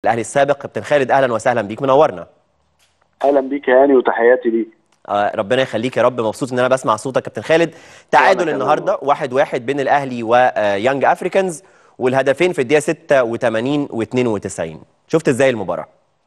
الاهلي السابق كابتن خالد اهلا وسهلا بيك منورنا اهلا بيك يا هاني وتحياتي ليك آه ربنا يخليك يا رب مبسوط ان انا بسمع صوتك كابتن خالد تعادل كمان النهارده واحد واحد بين الاهلي ويانج افريكانز والهدفين في الدقيقه 86 و92 شفت ازاي المباراه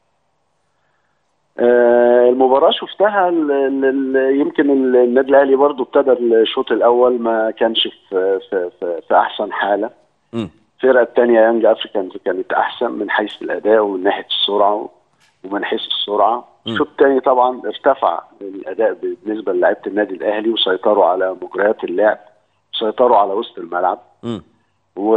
آه المباراه شفتها ال ال ال يمكن النادي الاهلي برضو ابتدى الشوط الاول ما كانش في في في, في احسن حاله امم الفرقه الثانيه يانج افريكانز كانت احسن من حيث الاداء ومن ناحيه السرعه ومن حيث السرعه الشوط الثاني طبعا ارتفع الاداء بالنسبه للاعيبه النادي الاهلي وسيطروا على مجريات اللعب وسيطروا على وسط الملعب امم و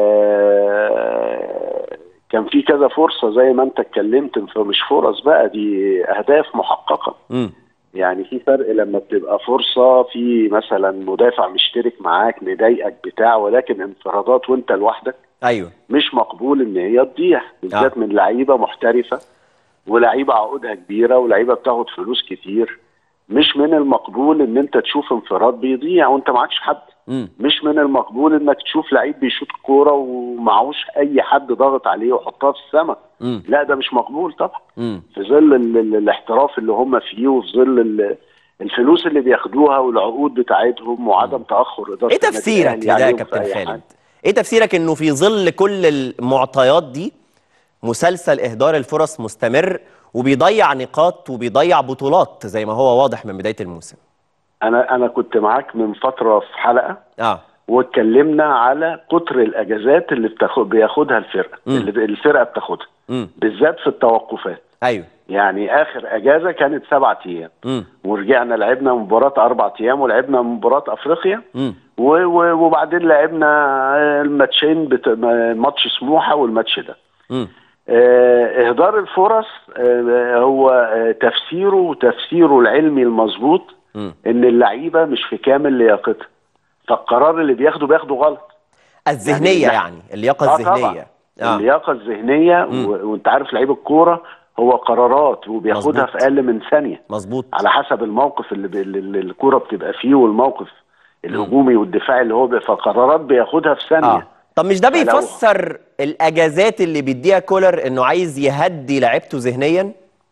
كان في كذا فرصه زي ما انت اتكلمت فمش فرص بقى دي اهداف محققه امم يعني في فرق لما بتبقى فرصه في مثلا مدافع مشترك معاك مضايقك بتاع ولكن انفرادات وانت لوحدك ايوه مش مقبول ان هي تضيع بالذات من لعيبه محترفه ولعيبه عقودها كبيره ولعيبه بتاخد فلوس كتير مش من المقبول ان انت تشوف انفراد بيضيع وانت معكش حد امم مش من المقبول انك تشوف لعيب بيشوط كوره ومعهوش اي حد ضاغط عليه ويحطها في السماء امم لا ده مش مقبول طبعا امم في ظل ال- ال- الاحتراف اللي هم فيه وفي ظل ال- الفلوس اللي بياخدوها والعقود بتاعتهم وعدم تاخر اداره ايه النادي تفسيرك الأهلي لده يا عليهم في كابتن أي خالد حاجة. ايه تفسيرك انه في ظل كل المعطيات دي مسلسل اهدار الفرص مستمر وبيضيع نقاط وبيضيع بطولات زي ما هو واضح من بدايه الموسم انا انا كنت معاك من فتره في حلقه اه واتكلمنا على كتر الاجازات اللي بتاخد بياخدها الفرقه مم. اللي الفرقه بتاخدها امم بالذات في التوقفات ايوه يعني اخر اجازه كانت سبعة ايام امم ورجعنا لعبنا مباراه اربع ايام ولعبنا مباراه افريقيا امم و- و- وبعدين لعبنا الماتشين بت... ماتش سموحه والماتش ده امم آه، اهدار الفرص آه، هو آه، تفسيره وتفسيره العلمي المظبوط امم ان اللعيبه مش في كامل لياقتها فالقرار اللي بياخده بياخده غلط الذهنيه يعني- يعني اللياقه آه طبعاً. الذهنيه اه اللياقه الذهنيه مم. و... وانت عارف لعيب الكوره هو قرارات وبياخدها مظبوط. في اقل من ثانيه مظبوط على حسب الموقف اللي, ب... اللي الكوره بتبقى فيه والموقف الهجومي والدفاعي اللي هو بي... فقرارات بياخدها في ثانيه اه طب مش ده فلو- بيفسر الاجازات اللي بيديها كولر انه عايز يهدي لعيبته ذهنيا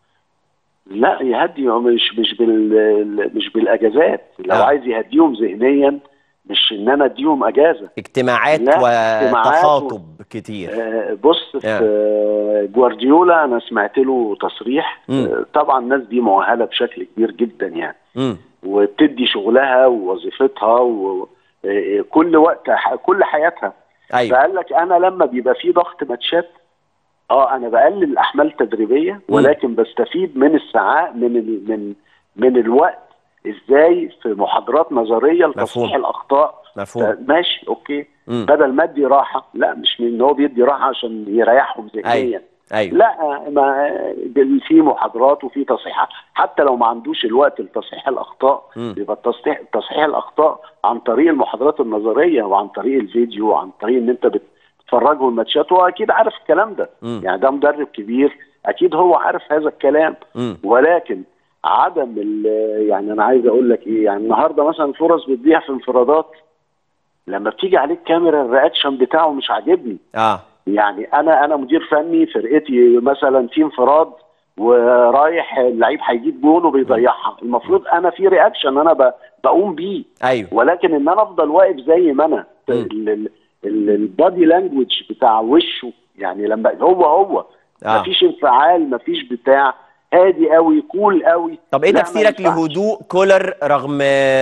لا يهدي هو مش مش بال مش بالاجازات لو آه. عايز يهديهم ذهنيا مش ان انا اديهم اجازه اجتماعات لا، اجتماعات و- وتخاطب كتير آه، بص في آه. آه، جوارديولا انا سمعت له تصريح مم. آه، طبعا الناس دي مؤهله بشكل كبير جدا يعني امم وبتدي شغلها ووظيفتها وكل وقت كل حياتها ايوه فقال لك انا لما بيبقى في ضغط ماتشات اه انا بقلل الاحمال التدريبيه ولكن بستفيد من الساعات من ال من من الوقت ازاي في محاضرات نظريه لتصحيح مفهوم. الاخطاء مفهوم ماشي اوكي مم. بدل ما ادي راحه لا مش من ان هو بيدي راحه عشان يريحهم ذهنيا ايوه ايوه لا ما دل- في محاضرات وفي تصحيحات حتى لو ما عندوش الوقت لتصحيح الاخطاء مم. يبقى تصحيح تصحيح الاخطاء عن طريق المحاضرات النظريه وعن طريق الفيديو وعن طريق ان انت بتتفرجوا الماتشات هو اكيد عارف الكلام ده مم. يعني ده مدرب كبير اكيد هو عارف هذا الكلام امم ولكن عدم ال- يعني انا عايز اقول لك ايه يعني النهارده مثلا فرص بتضيع في انفرادات لما بتيجي عليك كاميرا الرياكشن بتاعه مش عاجبني اه يعني انا انا مدير فني فرقتي مثلا في انفراد ورايح اللعيب هيجيب جون وبيضيعها المفروض انا في رياكشن انا ب- بقوم بيه ايوه ولكن ان انا افضل واقف زي ما انا مم. ال- ال- ال- البادي لانجوج بتاع وشه يعني لما هو هو آه. مفيش انفعال مفيش بتاع هادي قوي كول قوي طب ايه لا، ما تفسيرك ينفعش. لهدوء كولر رغم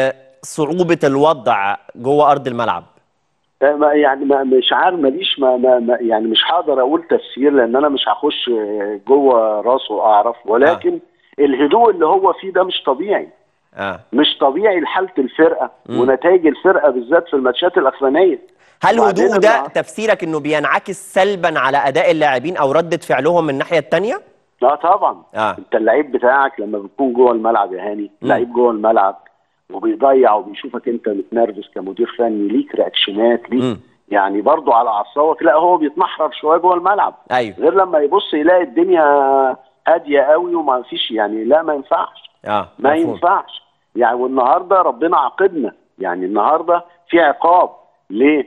صعوبة الوضع جوه أرض الملعب؟ ما يعني ما مش عارف ماليش ما, ما, ما يعني مش هقدر اقول تفسير لان انا مش هخش جوه راسه اعرف ولكن آه. الهدوء اللي هو فيه ده مش طبيعي اه مش طبيعي لحاله الفرقه مم. ونتائج الفرقه بالذات في الماتشات الاخرانيه هل وبعدين هدوء ده النهار- تفسيرك انه بينعكس سلبا على اداء اللاعبين او ردة فعلهم من الناحية التانية؟ لا طبعا اه انت اللعيب بتاعك لما بتكون جوه الملعب يا هاني مم. لعيب جوه الملعب وبيضيع وبيشوفك انت متنرفز كمدير فني ليك رياكشنات ليك مم. يعني برضو على اعصابك لا هو بيتمحرر شويه جوه الملعب ايوه غير لما يبص يلاقي الدنيا هاديه قوي وما فيش يعني لا ما ينفعش اه ما مفهوم. ينفعش يعني والنهارده ربنا عاقبنا يعني النهارده في عقاب ليه؟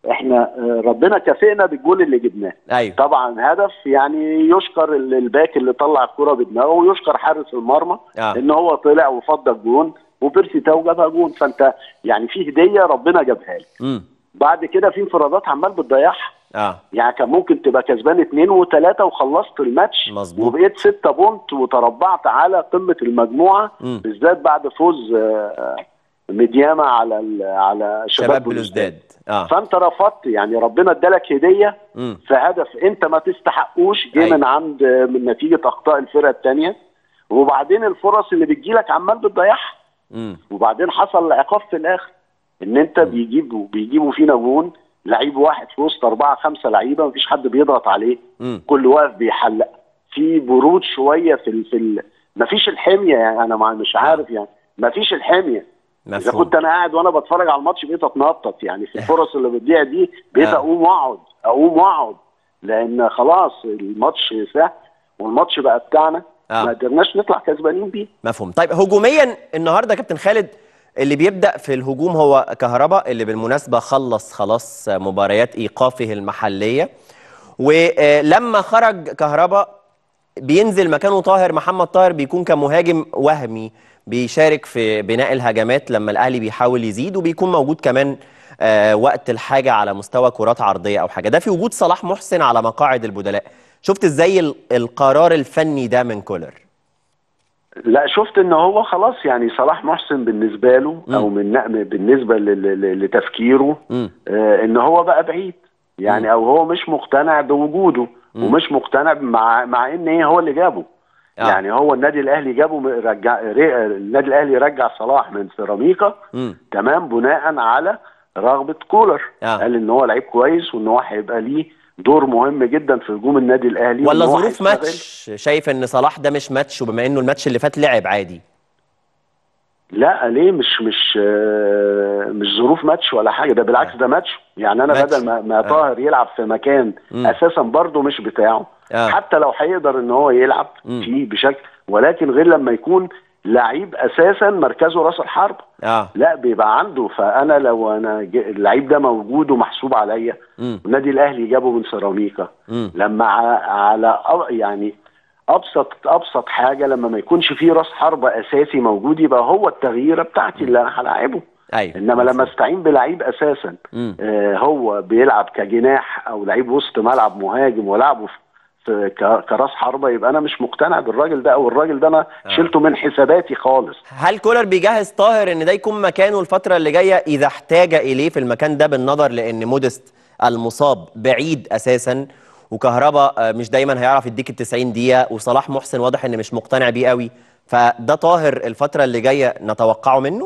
احنا آه، ربنا كافئنا بالجول اللي جبناه ايوه طبعا هدف يعني يشكر ال- الباك اللي طلع الكرة بدماغه ويشكر حارس المرمى آه. ان هو طلع وفضى الجون وبيرسي تاو جابها جون فانت يعني في هديه ربنا جابها لك امم بعد كده في انفرادات عمال بتضيعها اه يعني كان ممكن تبقى كسبان اثنين وثلاثة وخلصت الماتش مظبوط. وبقيت ستة بونت وتربعت على قمة المجموعة مم. بالذات بعد فوز آه، مدياما على ال- على شباب, شباب بلوزداد بلوزداد اه فانت رفضت يعني ربنا ادالك هدية امم في هدف انت ما تستحقوش جه أيوة. من عند من نتيجة اخطاء الفرقة الثانية وبعدين الفرص اللي بتجيلك عمال بتضيعها امم وبعدين حصل عقاب في الاخر ان انت بيجيبوا بيجيبوا فينا جون لعيب واحد في وسط اربعه خمسه لعيبه مفيش حد بيضغط عليه امم كل واقف بيحلق في برود شويه في ال... في ال... مفيش الحميه يعني انا مع- مش عارف يعني مفيش الحميه اذا مفهوم كنت انا قاعد وانا بتفرج على الماتش بقيت اتنطط يعني في الفرص اللي بتضيع دي بقيت آه. اقوم واقعد اقوم واقعد لان خلاص الماتش سهل والماتش بقى بتاعنا آه. ما قدرناش نطلع كسبانين بيه مفهوم طيب هجوميا النهارده يا كابتن خالد اللي بيبدأ في الهجوم هو كهربا اللي بالمناسبة خلص خلاص مباريات إيقافه المحلية ولما خرج كهربا بينزل مكانه طاهر محمد طاهر بيكون كمهاجم وهمي بيشارك في بناء الهجمات لما الأهلي بيحاول يزيد وبيكون موجود كمان آه، وقت الحاجة على مستوى كرات عرضية أو حاجة ده في وجود صلاح محسن على مقاعد البدلاء شفت ازاي ال- القرار الفني ده من كولر لا شفت ان هو خلاص يعني صلاح محسن بالنسبه له او من نقم بالنسبه ل- ل- لتفكيره مم. آه ان هو بقى بعيد يعني او هو مش مقتنع بوجوده ومش مقتنع مع مع ان ايه هو اللي جابه آه. يعني هو النادي الاهلي جابه م- رجع ري- النادي الاهلي رجع صلاح من سيراميكا مم. تمام بناء على رغبه كولر آه. قال ان هو لعيب كويس وان هو هيبقى ليه دور مهم جدا في هجوم النادي الاهلي ولا وإن هو ظروف هيستغل- ماتش شايف ان صلاح ده مش ماتش وبما انه الماتش اللي فات لعب عادي لا ليه مش مش آه، مش ظروف ماتش ولا حاجه ده بالعكس ده ماتش يعني انا ماتش. بدل ما, ما آه. طاهر يلعب في مكان مم. اساسا برضه مش بتاعه آه. حتى لو هيقدر ان هو يلعب مم. فيه بشكل ولكن غير لما يكون لعيب اساسا مركزه راس الحرب اه لا بيبقى عنده فانا لو انا ج- اللعيب ده موجود ومحسوب عليا مم. النادي الاهلي جابه من سيراميكا مم. لما ع- على أ- يعني ابسط ابسط حاجه لما ما يكونش فيه راس حربه اساسي موجود يبقى هو التغييره بتاعتي اللي انا هلاعبه ايوه انما لما استعين بلعيب اساسا مم. آه هو بيلعب كجناح او لعيب وسط ملعب مهاجم ولعبه في- في ك- كراس حربه يبقى انا مش مقتنع بالراجل ده او الراجل ده انا آه. شلته من حساباتي خالص هل كولر بيجهز طاهر ان ده يكون مكانه الفتره اللي جايه اذا احتاج اليه في المكان ده بالنظر لان مودست المصاب بعيد اساسا وكهربا آه، مش دايما هيعرف يديك ال 90 دقيقه وصلاح محسن واضح ان مش مقتنع بيه قوي فده طاهر الفتره اللي جايه نتوقعه منه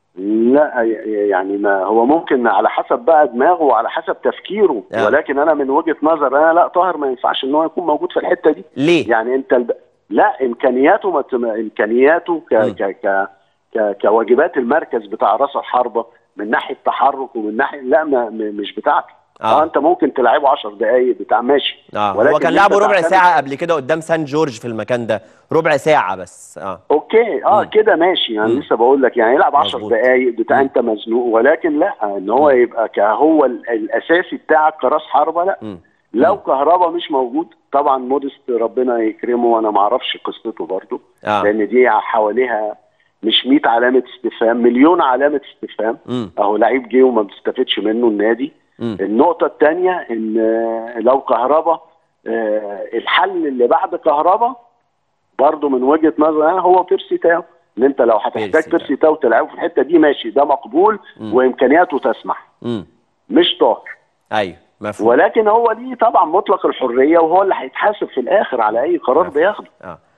لا يعني ما هو ممكن على حسب بقى دماغه وعلى حسب تفكيره آه. ولكن انا من وجهه نظر انا لا طاهر ما ينفعش ان هو يكون موجود في الحته دي ليه يعني انت الب... لا امكانياته ما تم... امكانياته ك... مم. ك... ك... ك... كواجبات المركز بتاع راس الحربه من ناحيه تحرك ومن ناحيه لا ما... م... مش بتاعته آه. اه انت ممكن تلعبه 10 دقائق بتاع ماشي اه ولكن هو كان انت لعبه ربع تعتمد- ساعه قبل كده قدام سان جورج في المكان ده ربع ساعه بس اه اوكي اه مم. كده ماشي يعني مم. لسه بقول لك يعني يلعب 10 مظبوط. دقائق بتاع مم. انت مزنوق ولكن لا ان هو يبقى كهو ال- الاساسي بتاعك كراس حربه لا مم. لو كهربا مش موجود طبعا مودست ربنا يكرمه وانا ما اعرفش قصته برضه آه. لان دي حواليها مش 100 علامه استفهام مليون علامه استفهام مم. اهو لعيب جه وما بيستفدش منه النادي مم. النقطه الثانيه ان آه، لو كهربا آه، الحل اللي بعد كهربا برضه من وجهه نظري انا هو بيرسي تاو ان انت لو بيرسي هتحتاج تاو. بيرسي تاو تلعبه في الحته دي ماشي ده مقبول مم. وامكانياته تسمح مم. مش طاهر ايوه مفهوم ولكن هو ليه طبعا مطلق الحريه وهو اللي هيتحاسب في الاخر على اي قرار بياخده اه